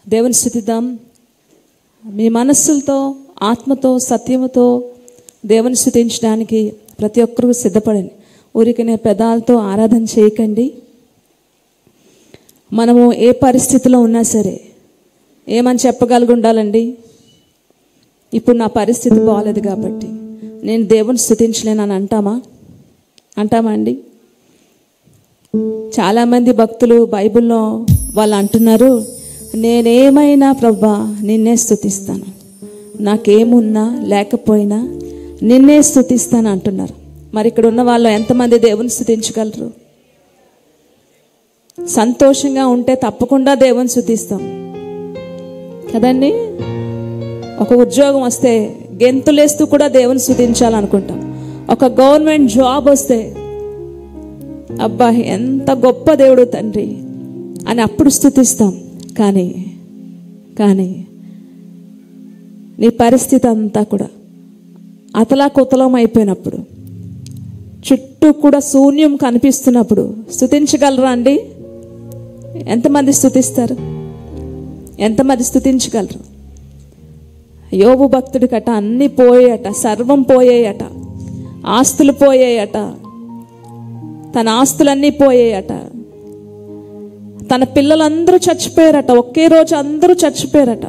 దేవుని స్థుతిద్దాం మీ మనస్సులతో ఆత్మతో సత్యముతో దేవుని స్థుతించడానికి ప్రతి ఒక్కరూ సిద్ధపడండి ఊరికనే పెదాలతో ఆరాధన చేయకండి మనము ఏ పరిస్థితిలో ఉన్నా సరే ఏమని చెప్పగలిగి ఉండాలండి ఇప్పుడు నా పరిస్థితి బాగాలేదు కాబట్టి నేను దేవుని స్థుతించలేనని అంటామా అంటామా అండి చాలామంది భక్తులు బైబిల్లో వాళ్ళు అంటున్నారు నేనేమైనా ప్రభా నిన్నే స్థుతిస్తాను నాకేమున్నా లేకపోయినా నిన్నే స్థుతిస్తాను అంటున్నారు మరి ఇక్కడ ఉన్న వాళ్ళు ఎంతమంది దేవుని స్థుతించగలరు సంతోషంగా ఉంటే తప్పకుండా దేవుని స్థుతిస్తాం కదండి ఒక ఉద్యోగం వస్తే గెంతులేస్తూ కూడా దేవుని స్థుతించాలనుకుంటాం ఒక గవర్నమెంట్ జాబ్ వస్తే అబ్బా ఎంత గొప్ప దేవుడు తండ్రి అని అప్పుడు స్థుతిస్తాం కానీ కానీ నీ పరిస్థితి అంతా కూడా అతలా కుతలం అయిపోయినప్పుడు చుట్టూ కూడా శూన్యం కనిపిస్తున్నప్పుడు స్థుతించగలరా అండి ఎంతమంది స్థుతిస్తారు ఎంతమంది స్థుతించగలరు యోబు భక్తుడికట అన్నీ పోయాయట సర్వం పోయాయట ఆస్తులు పోయాయట తన ఆస్తులన్నీ పోయాయట తన పిల్లలందరూ చచ్చిపోయారట ఒకే రోజు అందరూ చచ్చిపోయారట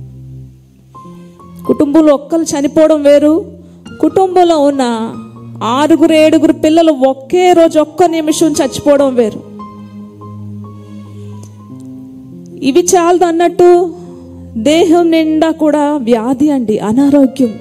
కుటుంబంలో ఒక్కరు చనిపోవడం వేరు కుటుంబంలో ఉన్న ఆరుగురు ఏడుగురు పిల్లలు ఒకే రోజు ఒక్క నిమిషం చచ్చిపోవడం వేరు ఇవి చాలదు అన్నట్టు దేహం నిండా కూడా వ్యాధి అండి అనారోగ్యం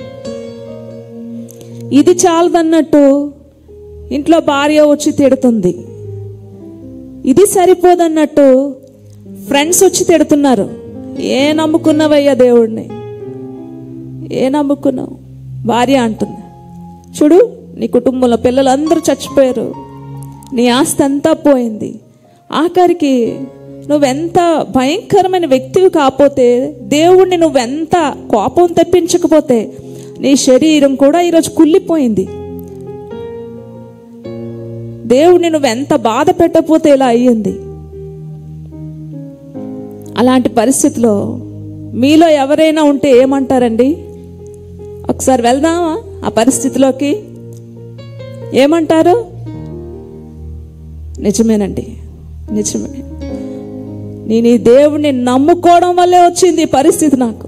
ఇది చాలదన్నట్టు ఇంట్లో భార్య వచ్చి తిడుతుంది ఇది సరిపోదన్నట్టు ఫ్రెండ్స్ వచ్చి తిడుతున్నారు ఏ నమ్ముకున్నావయ్యా దేవుడిని ఏ నమ్ముకున్నావు భార్య అంటుంది చూడు నీ కుటుంబంలో పిల్లలందరూ చచ్చిపోయారు నీ ఆస్తి అంతా పోయింది ఆఖరికి నువ్వెంత భయంకరమైన వ్యక్తివి కాకపోతే దేవుణ్ణి నువ్వెంత కోపం తెప్పించకపోతే నీ శరీరం కూడా ఈరోజు కుళ్ళిపోయింది దేవుడిని నువ్వెంత బాధ పెట్టకపోతే ఇలా అయ్యింది అలాంటి పరిస్థితిలో మీలో ఎవరైనా ఉంటే ఏమంటారండి ఒకసారి వెళ్దామా ఆ పరిస్థితిలోకి ఏమంటారు నిజమేనండి నిజమే నేను ఈ దేవుణ్ణి నమ్ముకోవడం వల్లే వచ్చింది ఈ పరిస్థితి నాకు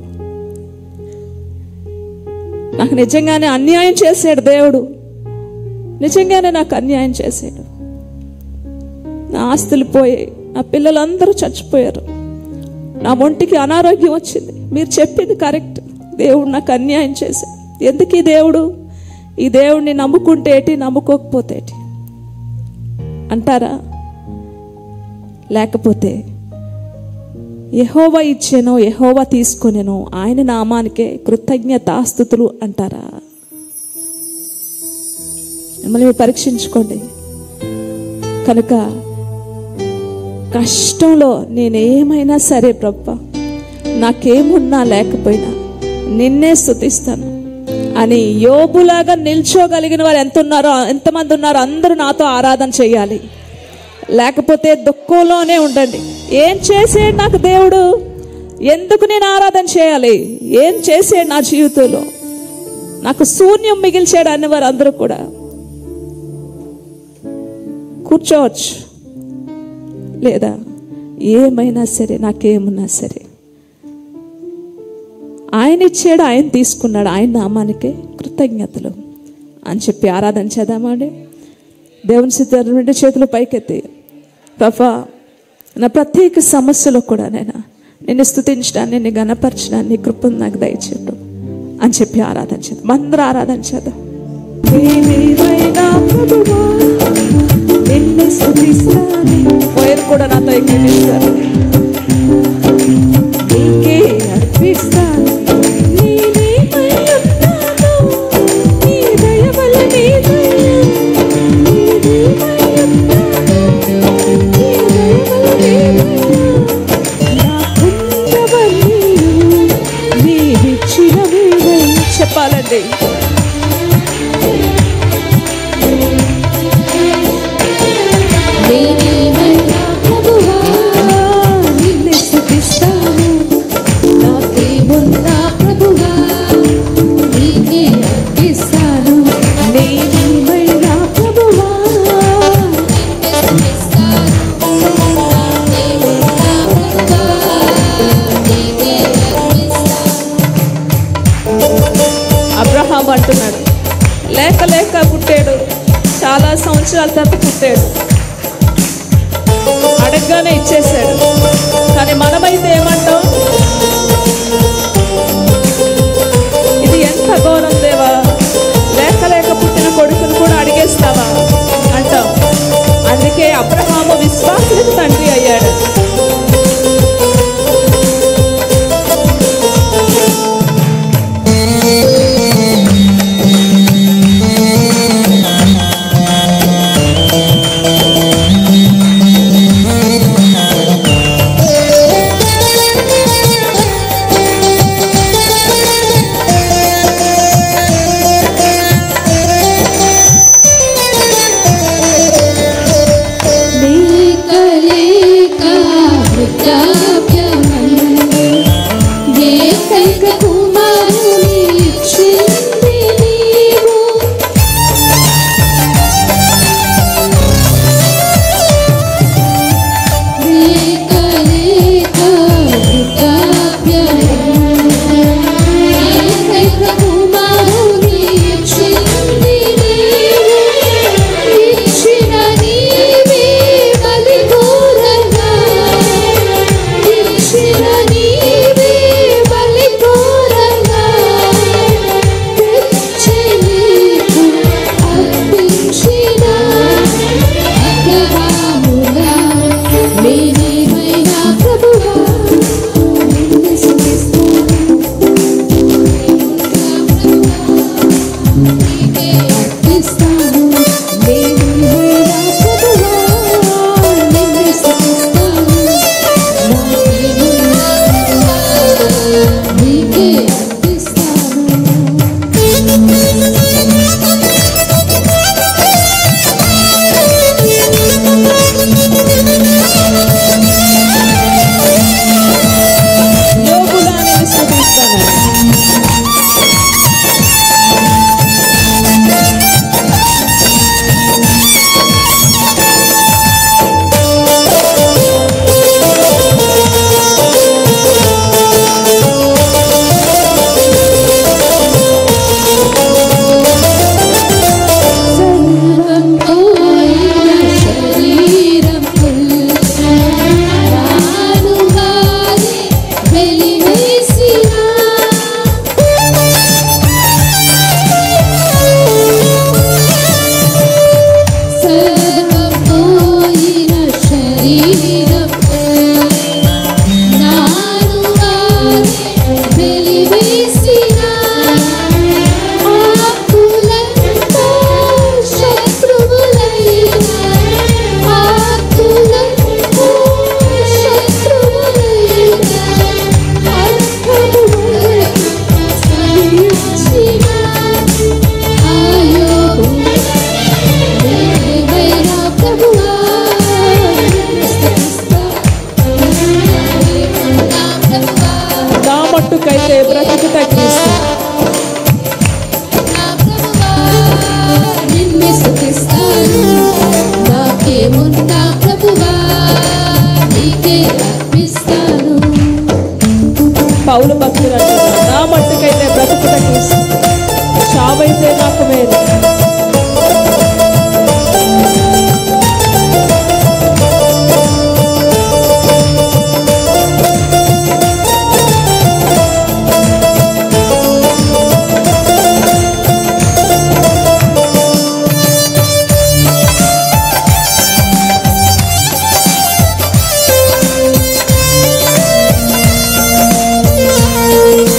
నాకు నిజంగానే అన్యాయం చేశాడు దేవుడు నిజంగానే నాకు అన్యాయం చేశాడు నా ఆస్తులు పోయాయి నా పిల్లలందరూ చచ్చిపోయారు నా ఒంటికి అనారోగ్యం వచ్చింది మీరు చెప్పింది కరెక్ట్ దేవుడు నాకు అన్యాయం చేశాడు ఎందుకు ఈ దేవుడు ఈ దేవుడిని నమ్ముకుంటే ఏంటి నమ్ముకోకపోతే ఏంటి అంటారా లేకపోతే యహోవా ఇచ్చానో యహోవా తీసుకొనేనో ఆయన నామానికే కృతజ్ఞతాస్థుతులు అంటారా మిమ్మల్ని మీరు పరీక్షించుకోండి కనుక కష్టంలో నేనేమైనా సరే ప్రభ నాకేమున్నా లేకపోయినా నిన్నే స్థుతిస్తాను అని యోబులాగా నిల్చోగలిగిన వారు ఎంత ఉన్నారో ఎంతమంది ఉన్నారో అందరూ నాతో ఆరాధన చేయాలి లేకపోతే దుఃఖంలోనే ఉండండి ఏం చేసాడు నాకు దేవుడు ఎందుకు నేను ఆరాధన చేయాలి ఏం చేసాడు నా జీవితంలో నాకు శూన్యం మిగిల్చాడు అన్నవారు అందరూ కూడా కూర్చోవచ్చు లేదా ఏమైనా సరే నాకేమున్నా సరే ఆయన ఇచ్చాడు ఆయన తీసుకున్నాడు ఆయన నామానికే కృతజ్ఞతలు అని చెప్పి ఆరాధన చేద్దామండి దేవుని సిద్ధ రెండు చేతులు పైకెత్తి ప్రభా నా ప్రత్యేక సమస్యలో కూడా నేను నిన్ను స్థుతించడాన్ని నిన్ను గణపరచడాన్ని నీ కృపను నాకు దయచేయడం అని చెప్పి ఆరాధన చేద్దాం అందరూ ఆరాధన చేద్దాం దేవైనా ప్రభువా, నిన్ను స్తుతిస్తాను. పోయిన కూడా నాతో ఎక్కిస్తారు నీకే అర్పిస్తాను నేనేమై ఉన్నానో, నీ దయ వల్ల నీ దయ. నేనేమై ఉన్నానో, నీ దయ వల్ల నీ దయ. నాకున్నవన్నీ నీవిచ్చినవేనై. చెప్పాలండి దేవైనా ప్రభువా సంవత్సరాల తర్వాత పుట్టాడు అడగగానే ఇచ్చేశాడు కానీ మనమైతే ఏమంటాం ఇది ఎంత ఘోరం దేవా లేక లేక పుట్టిన కొడుకును కూడా అడిగేస్తావా అంటాం అందుకే అబ్రహాము విశ్వాసులకు తండ్రి అయ్యాడు లేక లేక వృద్ధాప్యమందు ఏకైక కుమారుని ఇచ్చింది నీవు లేక లేక వృద్ధాప్యమందు ఏకైక కుమారుని ఇచ్చింది నీవు ఇచ్చిన నీవే బలి కోరగా ఇచ్చిన నీవే బలి కోరగా తెచ్చి నీకు అర్పించిన అబ్రహాములా మేనేమైనా ప్రభువా నిన్ను స్తుతిస్తాను నీకే అర్పిస్తాను మేనేమైనా ప్రభువా నిన్ను స్తుతిస్తాను నాకేమున్నా నీకే అర్పిస్తాను యోగులా నేను స్థుతిస్తాను సర్వం పోయిన శరీరం రానుగాని వెలివేసిన సర్వం పోయిన శరీరం నానుగాని వెలివేసిన ఆకులంతా శత్రువులైన ఆకులంతా శత్రువులైన అర్థములై సహించిన ఆయోగు దేవైనా ప్రభువా స్తుతిస్తా దేవైనా ప్రభువా నా మట్టుకైతే బ్రతుకు తగ్గిస్తా నా ప్రభువా నిన్ను స్తుతిస్తాను నాకేమున్నా ప్రభువా నీకే అర్పిస్తాను పౌలు భక్తులు అంటున్నారు నా మట్టుకైతే బ్రతుకు తగ్గిస్తా చావైతే నాకు మేలు నా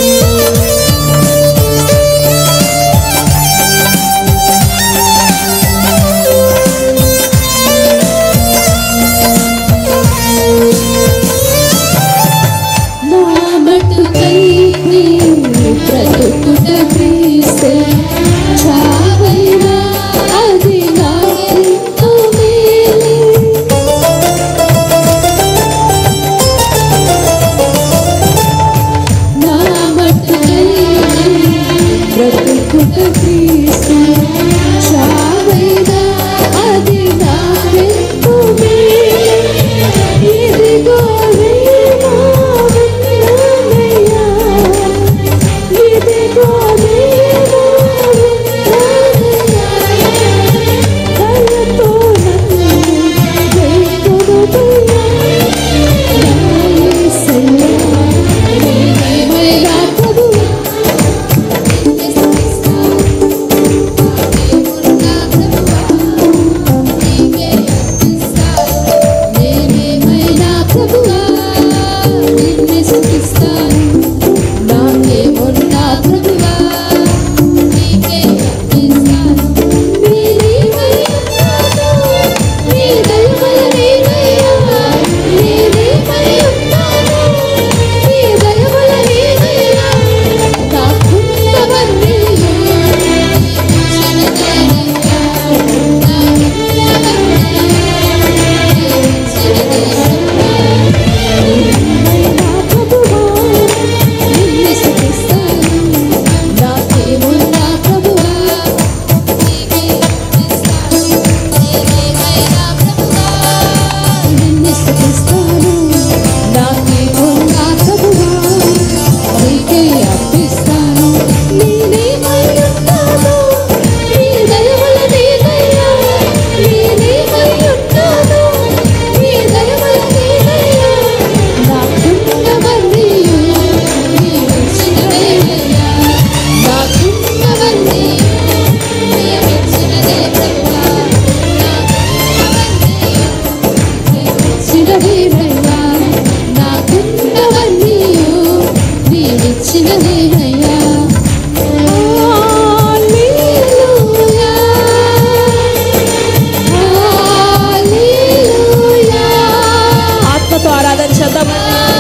చేద్దామండి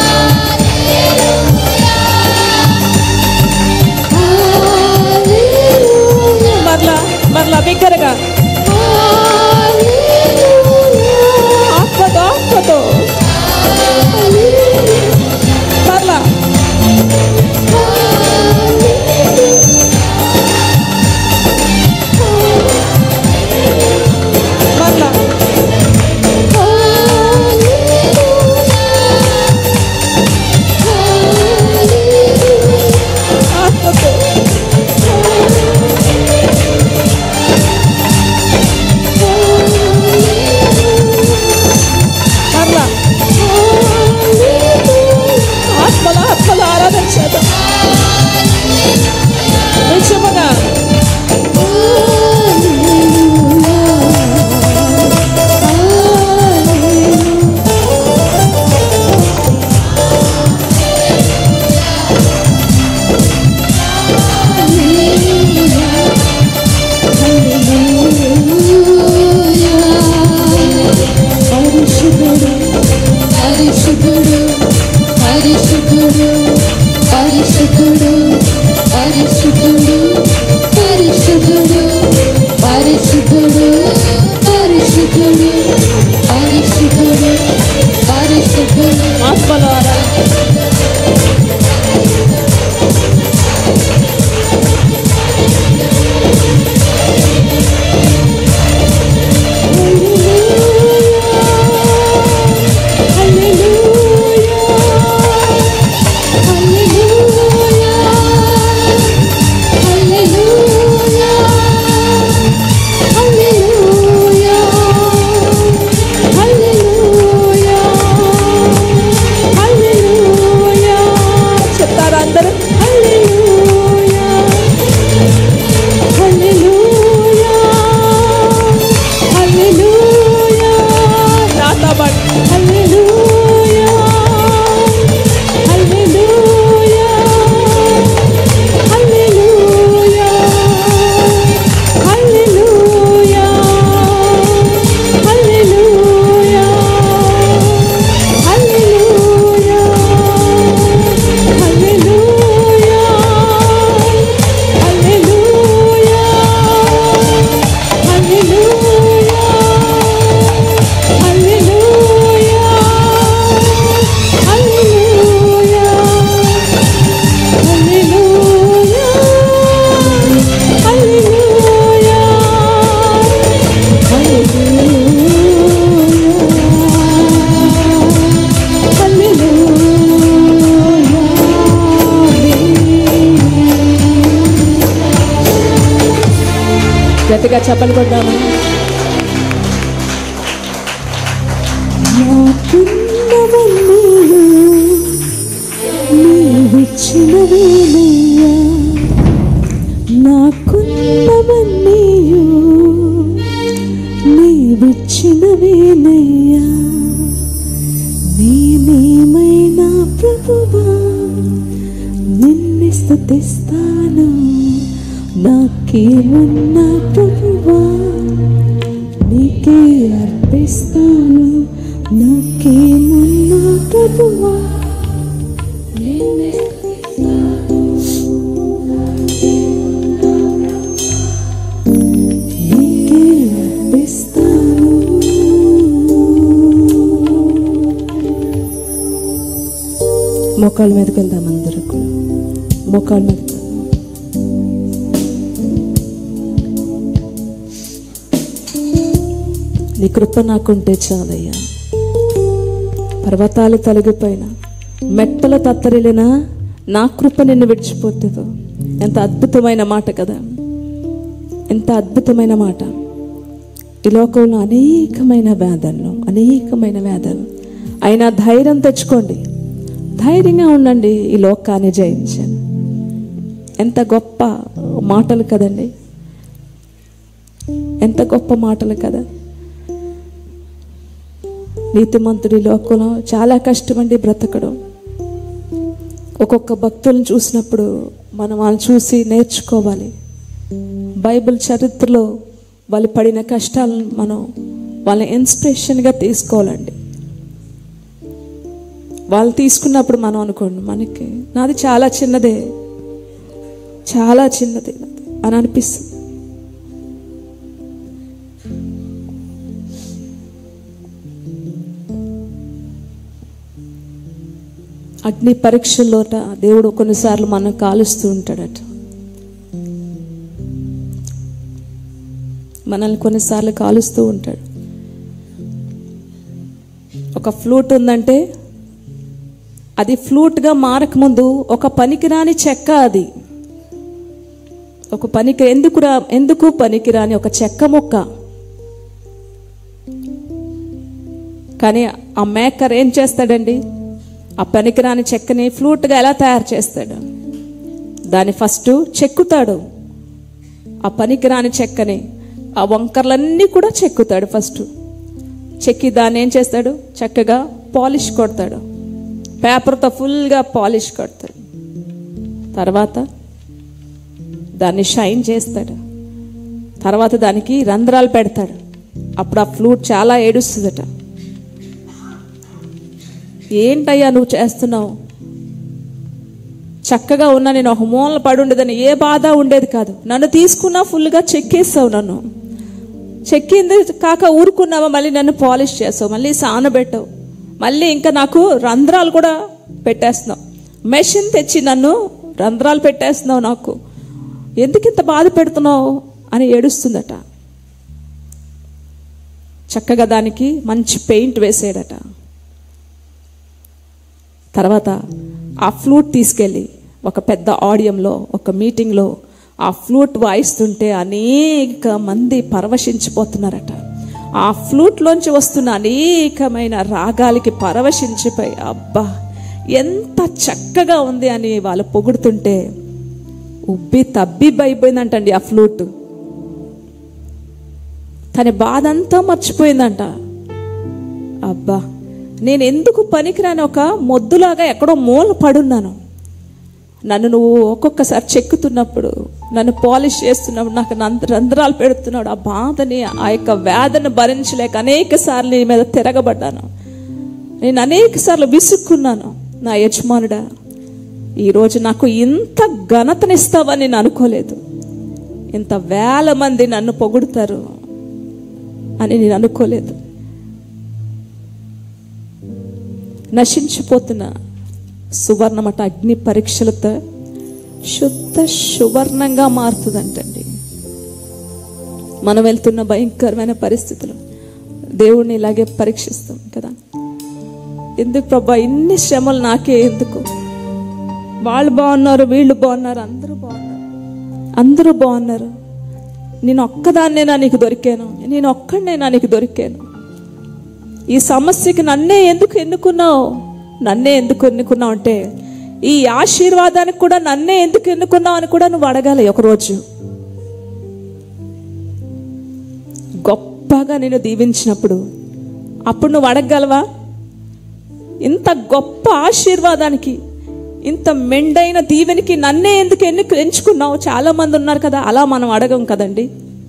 మరలా మరలా బిగ్గరగా ఆత్మతో ఆత్మతో మరలా మరలా ఆత్మతో మరలా ఆత్మల ఆత్మల ఆరాధన చేద్దాం నిజముగా పరిశుద్ధుడు పరిశుద్ధుడు పరిశుద్ధుడు పరిశుద్ధుడు పరిశుద్ధుడు పరిశుద్ధుడు పరిశుద్ధుడు పరిశుద్ధుడు పరిశుద్ధుడు పరిశుద్ధుడు ఆత్మల ఆరాధన చెప్తారా అందరూ నాతో పాటు గట్టిగా చెప్పలు కొట్టాము నీవిచ్చినవేనయ్యా నాకున్నవన్నీయు నీవిచ్చినవేనయ్యా నేనేమైనా ప్రభువా నిన్ను స్థుతిస్తాను నాకేమున్నా ప్రభువా నీకే అర్పిస్తాను నాకేమున్నా ప్రభువా నిన్నే నీకే అర్పిస్తాను మోకాళ్ళ మీదకి వెళ్దాం అందరూ కూడా. మోకాళ్ళ మీదకి వెళ్దాం. నీ కృప నాకుంటే చాలయ్యా పర్వతాలు తొలగిపోయినా మెట్టలు తత్తరిలినా నా కృప నిన్ను విడిచిపోతుందో ఎంత అద్భుతమైన మాట కదా ఎంత అద్భుతమైన మాట ఈ లోకంలో అనేకమైన వేదనలు అనేకమైన వేదనలు అయినా ధైర్యం తెచ్చుకోండి ధైర్యంగా ఉండండి ఈ లోకాన్ని జయించాను ఎంత గొప్ప మాటలు కదండి ఎంత గొప్ప మాటలు కదా నీతిమంతుడి లోకంలో చాలా కష్టమండి బ్రతకడం ఒక్కొక్క భక్తులను చూసినప్పుడు మనం వాళ్ళని చూసి నేర్చుకోవాలి బైబిల్ చరిత్రలో వాళ్ళు పడిన కష్టాలను మనం వాళ్ళ ఇన్స్పిరేషన్గా తీసుకోవాలండి వాళ్ళు తీసుకున్నప్పుడు మనం అనుకోండి మనకి నాది చాలా చిన్నదే చాలా చిన్నదే నాది అని అనిపిస్తుంది అగ్ని పరీక్షల్లోట దేవుడు కొన్నిసార్లు మనం కాలుస్తూ ఉంటాడట మనల్ని కొన్నిసార్లు కాలుస్తూ ఉంటాడు ఒక ఫ్లూట్ ఉందంటే అది ఫ్లూట్గా మారకముందు ఒక పనికిరాని చెక్క అది ఒక పనికి ఎందుకు రా ఎందుకు పనికిరాని ఒక చెక్క ముక్క కానీ ఆ మేకర్ ఏం చేస్తాడండి ఆ పనికిరాని చెక్కని ఫ్లూట్గా ఎలా తయారు చేస్తాడు దాన్ని ఫస్ట్ చెక్కుతాడు ఆ పనికిరాని చెక్కని ఆ వంకర్లన్నీ కూడా చెక్కుతాడు ఫస్ట్ చెక్కి దాన్ని ఏం చేస్తాడు చక్కగా పాలిష్ కొడతాడు పేపర్తో ఫుల్గా పాలిష్ కొడతాడు తర్వాత దాన్ని షైన్ చేస్తాడు తర్వాత దానికి రంధ్రాలు పెడతాడు అప్పుడు ఆ ఫ్లూట్ చాలా ఏడుస్తుందట ఏంటయ్యా నువ్వు చేస్తున్నావు చక్కగా ఉన్నా నేను ఒక మూలన పడి ఉండేదని ఏ బాధ ఉండేది కాదు నన్ను తీసుకున్నా ఫుల్గా చెక్కేస్తావు నన్ను చెక్కింది కాక ఊరుకున్నావా మళ్ళీ నన్ను పాలిష్ చేస్తావు మళ్ళీ సానబెట్టావు మళ్ళీ ఇంకా నాకు రంధ్రాలు కూడా పెట్టేస్తున్నావు మెషిన్ తెచ్చి నన్ను రంధ్రాలు పెట్టేస్తున్నావు నాకు ఎందుకు ఇంత బాధ పెడుతున్నావు అని ఏడుస్తుందట చక్కగా దానికి మంచి పెయింట్ వేసాడట తర్వాత ఆ ఫ్లూట్ తీసుకెళ్ళి ఒక పెద్ద ఆడియంలో ఒక మీటింగ్లో ఆ ఫ్లూట్ వాయిస్తుంటే అనేక మంది పరవశించిపోతున్నారట ఆ ఫ్లూట్లోంచి వస్తున్న అనేకమైన రాగాలకి పరవశించిపోయి అబ్బా ఎంత చక్కగా ఉంది అని వాళ్ళు పొగుడుతుంటే ఉబ్బి తబ్బిబ్బైపోయిందంటండి ఆ ఫ్లూట్ తన బాధ అంతా మర్చిపోయిందంట అబ్బా నేను ఎందుకు పనికిరాని ఒక మొద్దులాగా ఎక్కడో మూల పడున్నాను నన్ను నువ్వు ఒక్కొక్కసారి చెక్కుతున్నప్పుడు నన్ను పాలిష్ చేస్తున్నప్పుడు నాకు నంద- రంధ్రాలు పెడుతున్నాడు ఆ బాధని ఆ యొక్క వేదన భరించలేక అనేక సార్లు నీ మీద తిరగబడ్డాను నేను అనేక సార్లు విసుక్కున్నాను నా యజమానుడా ఈరోజు నాకు ఇంత ఘనతనిస్తావని నేను అనుకోలేదు ఇంత వేల మంది నన్ను పొగుడుతారు అని నేను అనుకోలేదు నశించిపోతున్న సువర్ణమట అగ్ని పరీక్షలతో శుద్ధ సువర్ణంగా మారుతుందంటండి మనం వెళ్తున్న భయంకరమైన పరిస్థితులు దేవుణ్ణి ఇలాగే పరీక్షిస్తాం కదా ఎందుకు ప్రభా ఇన్ని శ్రమలు నాకే ఎందుకు వాళ్ళు బాగున్నారు వీళ్ళు బాగున్నారు అందరూ బాగున్నారు అందరూ బాగున్నారు నేను ఒక్కదాన్నేనా నీకు దొరికాను నేను ఒక్కడనేనా నీకు దొరికాను ఈ సమస్యకి నన్నే ఎందుకు ఎన్నుకున్నావు నన్నే ఎందుకు ఎన్నుకున్నావు అంటే ఈ ఆశీర్వాదానికి కూడా నన్నే ఎందుకు ఎన్నుకున్నావు అని కూడా నువ్వు అడగాలి ఒకరోజు గొప్పగా నేను దీవించినప్పుడు అప్పుడు నువ్వు అడగగలవా ఇంత గొప్ప ఆశీర్వాదానికి ఇంత మెండైన దీవెనికి నన్నే ఎందుకు ఎన్నుకు ఎంచుకున్నావు చాలా మంది ఉన్నారు కదా అలా మనం అడగం కదండి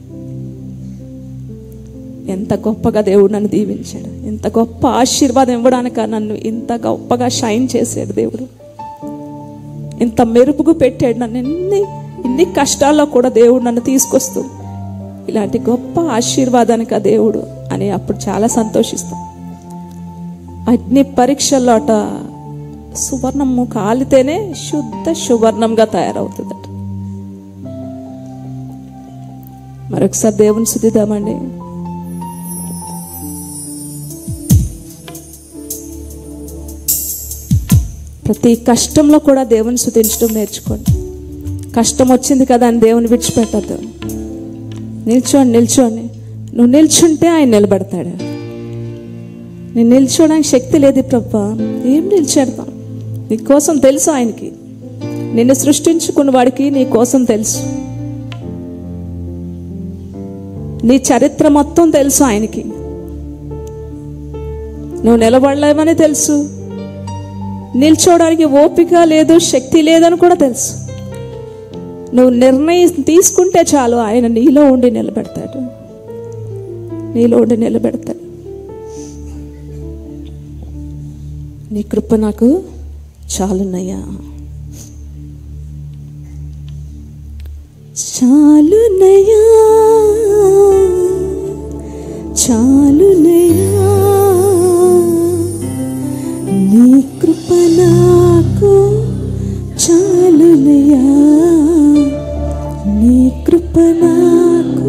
ఎంత గొప్పగా దేవుడు నన్ను దీవించాడు ఎంత గొప్ప ఆశీర్వాదం ఇవ్వడానిక నన్ను ఇంత గొప్పగా షైన్ చేశాడు దేవుడు ఇంత మెరుపుగు పెట్టాడు నన్ను ఎన్ని ఇన్ని కష్టాల్లో కూడా దేవుడు నన్ను తీసుకొస్తూ ఇలాంటి గొప్ప ఆశీర్వాదానికి ఆ దేవుడు అని అప్పుడు చాలా సంతోషిస్తాం అగ్ని పరీక్షల్లోట సువర్ణము కాలితేనే శుద్ధ సువర్ణంగా తయారవుతుందట మరొకసారి దేవుని శుద్ధిద్దామండి ప్రతి కష్టంలో కూడా దేవుని శుతించడం నేర్చుకోండి కష్టం వచ్చింది కదా అని దేవుని విడిచిపెట్టద్దు నిల్చోండి నిల్చోండి నువ్వు నిల్చుంటే ఆయన నిలబడతాడు నేను నిల్చోడానికి శక్తి లేదు ప్రభా ఏం నిల్చేడతాం నీ కోసం తెలుసు ఆయనకి నిన్ను సృష్టించుకున్న వాడికి నీ కోసం తెలుసు నీ చరిత్ర మొత్తం తెలుసు ఆయనకి నువ్వు నిలబడలేవని తెలుసు నిల్చోవడానికి ఓపిక లేదు శక్తి లేదని కూడా తెలుసు నువ్వు నిర్ణయం తీసుకుంటే చాలు ఆయన నీలో ఉండి నిలబెడతాడు నీలో ఉండి నిలబెడతాడు నీ కృప నాకు చాలునయ్యా చాలునయా చాలునయా నీ కృప నాకు చాలునయా నీ కృప నాకు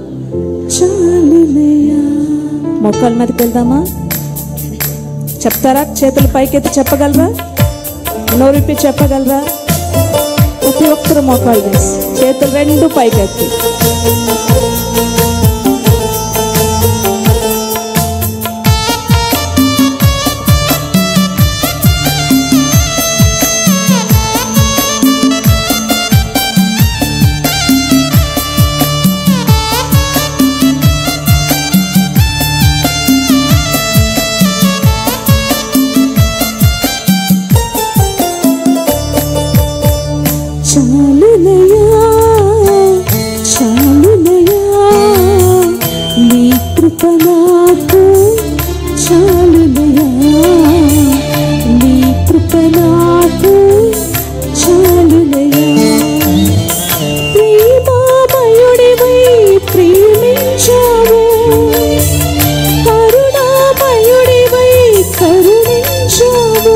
చాలునయా మొక్కల మీదకి వెళ్దామా చెప్తారా చేతులు పైకెత్తి చెప్పగలరా నోరిప్పి చెప్పగలరా ప్రతి ఒక్కరు మోకాలు వేసి చేతులు రెండు పైకెత్తి చాలునయా చాలునయా నీ కృప నాకు చాలునయా నీ కృప నాకు చాలునయా ప్రేమామయుడివై ప్రేమించావు కరుణామయుడివై కరుణించావు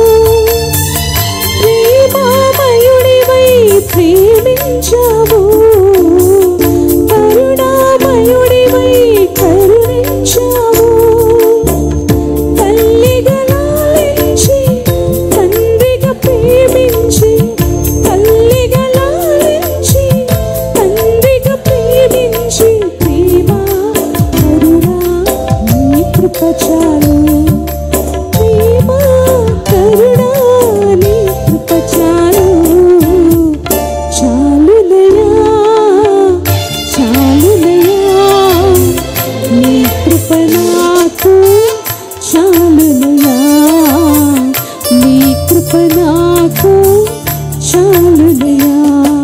ప్రేమామయుడివై ప్రేమించావు కరుణామయుడివై కరుణించావు తల్లిగా లాలించి తండ్రిగా ప్రేమించి తల్లిగా లాలించి తండ్రిగా ప్రేమించి ప్రేమ కరుణా నీ కృప చాలు ప్రేమ కరుణా నీ కృప చాలు చాలునయా చాలునయా నీ కృప నాకు చాలునయా నీ కృప నాకు చాలునయా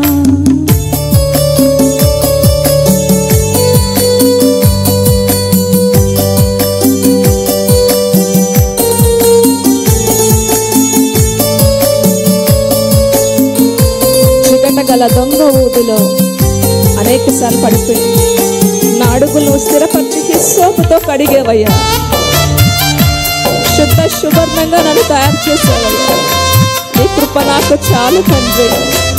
చికట గల దొంగ ఊదిలో అనేక సార్లు పడిపోయింది నా అడుగులు స్థిరపరిచి హిస్సోపుతో కడిగేవయ్యా శుద్ధ సువర్ణంగా నన్ను తయారు చేసేవయ్యా నీ కృప నాకు చాలు తండ్రి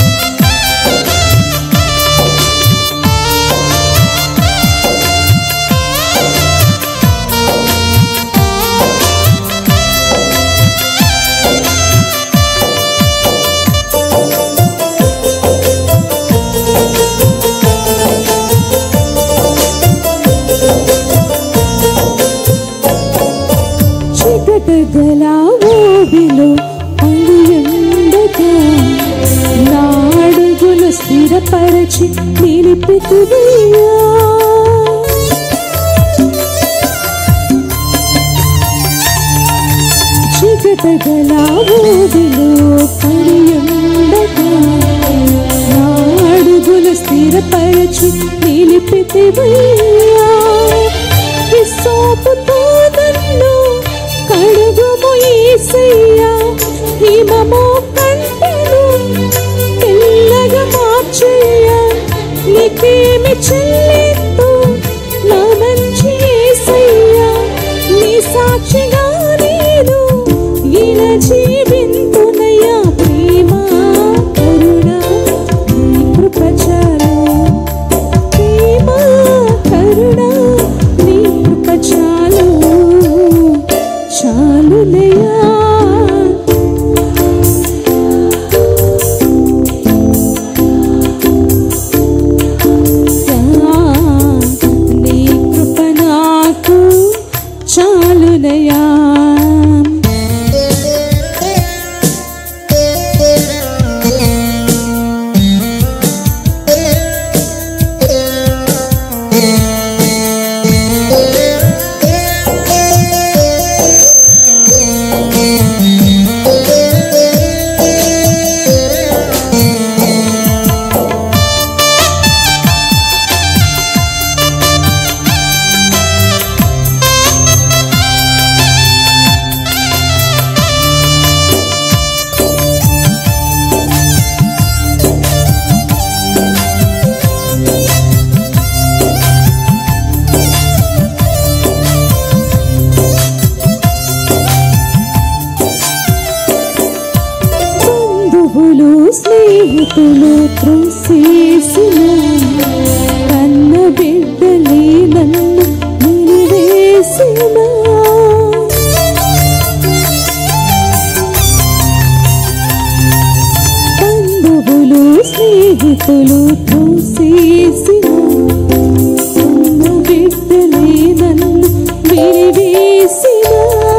చికట గల ఊబిలో పడియుండగా నాడుగులు స్థిరపరచి నిలిపితువయ్యా చికట గల ఊబిలో పడియుండగా నాడుగులు స్థిరపరచి నిలిపితివయ్యా విశ్వాపుతో నన్ను కడుగుము యేసయ్యా హిమము కంటెను తెల్లగా మార్చయ్యా నీకేమి చెల్లింపు నా మంచి యేసయ్యా నీ సాక్షిగా నేను ఇలా జీవింతునయ్యా ప్రేమ కరుణ నీ కృప చాలు ప్రేమ కరుణ నీ కృప చాలు చాలునయా చాలునయా బంధువులు స్నేహితులు త్రోసేసిన కన్న బిడ్డలే నన్ను నిలివేసిన బంధువులు స్నేహితులు త్రోసేసిన కన్న బిడ్డలే నన్ను విరివేసిన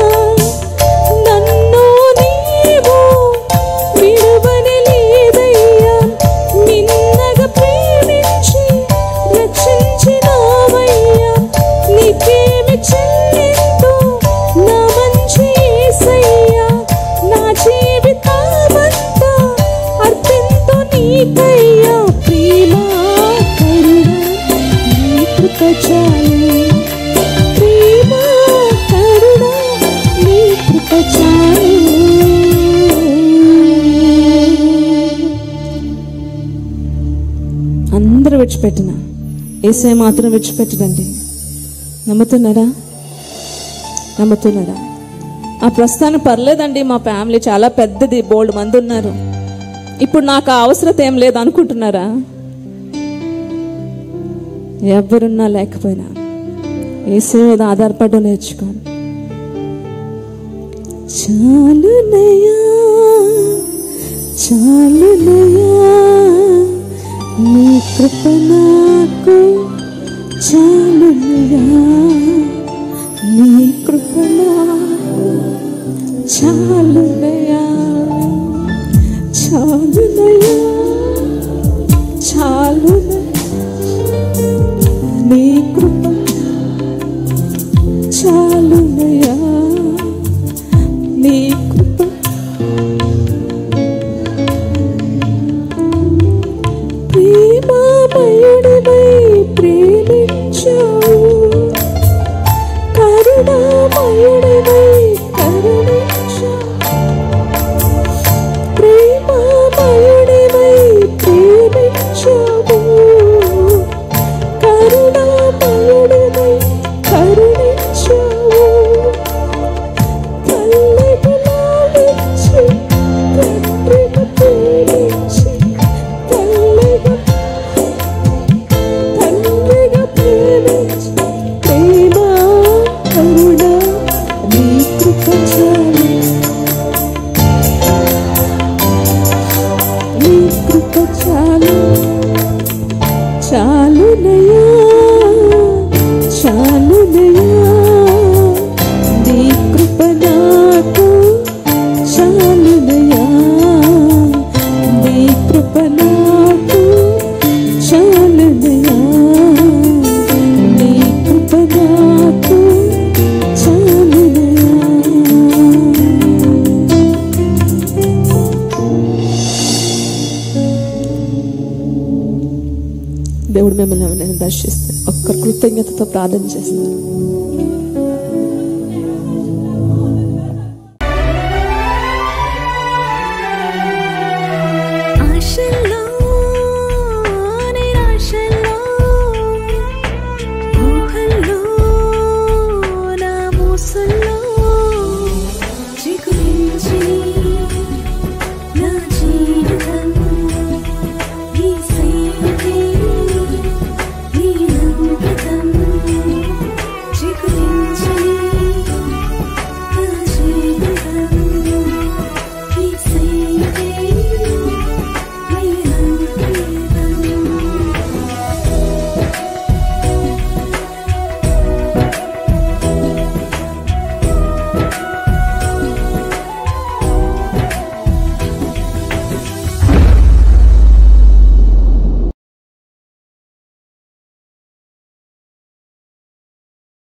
నన్ను నీవు విడువని లేదయ్యా నిన్నగా ప్రేమించి రక్షించినావయ్యా నీకేమి చెల్లిందో నా మంచి యేసయ్యా నా జీవితమంతా అర్పింతో నీకయ్యా ప్రేమ కరుణ నీ కృప చాలు ప్రేమ కరుణ నీ కృప చాలు అందరూ విడిచిపెట్టిన ఏసై మాత్రం విడిచిపెట్టడండి నమ్ముతున్నారా నమ్ముతున్నారా ఆ ప్రస్థానం పర్లేదండి మా ఫ్యామిలీ చాలా పెద్దది బోల్డ్ మంది ఉన్నారు ఇప్పుడు నాకు ఆ అవసరత ఏం లేదు అనుకుంటున్నారా ఎవరున్నా లేకపోయినా ఏసై మీద ఆధారపడడం నేర్చుకోండి చాలునయా చాలునయా నీ కృప నాకు చాలునయా నీ కృప నాకు చాలునయా చాలునయా చాలునయా నీ కృప చాలునయా నీ కృప ప్రేమామయుడివై ప్రేమించావు కరుణామయుడివై కరుణించావు ప్రేమామయుడివై ప్రేమించావు కరుణామయుడివై కరుణించావు తల్లికి లాలించి తండ్రిని ప్రేమించి తల్లిగా తండ్రిగా ప్రేమించి ప్రేమ కరుణ నీ కృప చాలు నీ కృప చాలు చాలునయా చాలునయా నీ కృప నాకు చాలునయా నీ కృప నాకు చాలునయా నీ కృప నాకు చాలునయా దేవుడు మిమ్మల్ని నేను దర్శిస్తే ఒక్క కృతజ్ఞతతో ప్రార్థన చేస్తాను